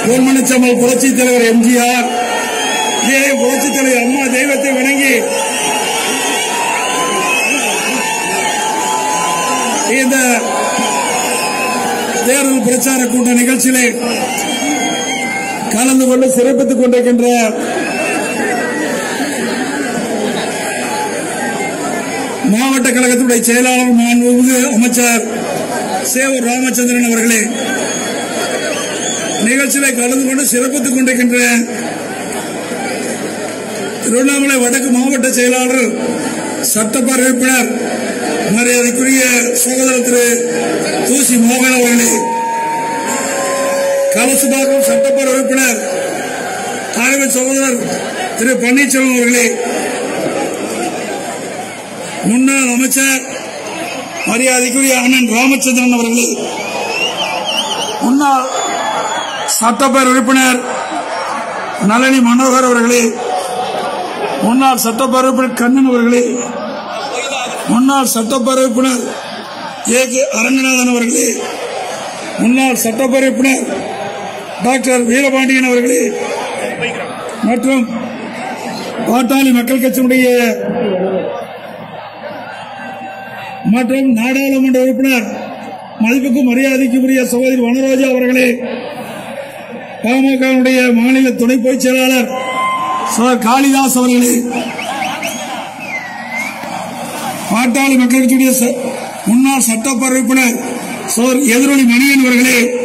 பொன்மனச்சம்மல் புரட்சித் தலைவர் எம்ஜிஆர் இதே புரட்சித் தலைவர் அம்மா தெய்வத்தை வணங்கி இந்த தேர்தல் பிரச்சார கூட்ட நிகழ்ச்சியிலே கலந்து கொண்டு சிறப்பித்துக் கொண்டிருக்கின்ற மாவட்ட கழகத்துடைய செயலாளர் மாண்புமிகு அமைச்சர் சேவூர் ராமச்சந்திரன் அவர்களே நிகழ்ச்சியிலே கலந்து கொண்டு சிறப்பித்துக் கொண்டிருக்கின்ற திருவண்ணாமலை வடக்கு மாவட்ட செயலாளர் சட்டப்பேரவை உறுப்பினர் மரியாதைக்குரிய சகோதரர் திரு தூசி மோகன் அவர்களே கலசுபாக்கம் சட்டப்பேரவை உறுப்பினர் தலைமை சகோதரர் திரு பன்னீர்செல்வம் அவர்களே முன்னாள் அமைச்சர் மரியாதைக்குரிய அண்ணன் ராமச்சந்திரன் அவர்களே முன்னாள் சட்டப்பேரவை உறுப்பினர் நளினி மனோகர் அவர்களே முன்னாள் சட்டப்பேரவை உறுப்பினர் கண்ணன் அவர்களே முன்னாள் சட்டப்பேரவை உறுப்பினர் ஏ கே அரங்கநாதன் அவர்களே முன்னாள் சட்டப்பேரவை உறுப்பினர் டாக்டர் வீரபாண்டியன் அவர்களே மற்றும் பாட்டாளி மக்கள் கட்சியினுடைய மற்றும் நாடாளுமன்ற உறுப்பினர் மதிப்புக்கும் மரியாதைக்கும் உரிய சகோதரி வனராஜா அவர்களே பாமகவுடைய மாநில துணை பொதுச் செயலாளர் சோழர் காளிதாஸ் அவர்களே பாட்டாளி மக்கள் கட்சியுடைய ச- முன்னாள் சட்டப்பேரவை உறுப்பினர் சோர் எதிரொலி மணியன் அவர்களே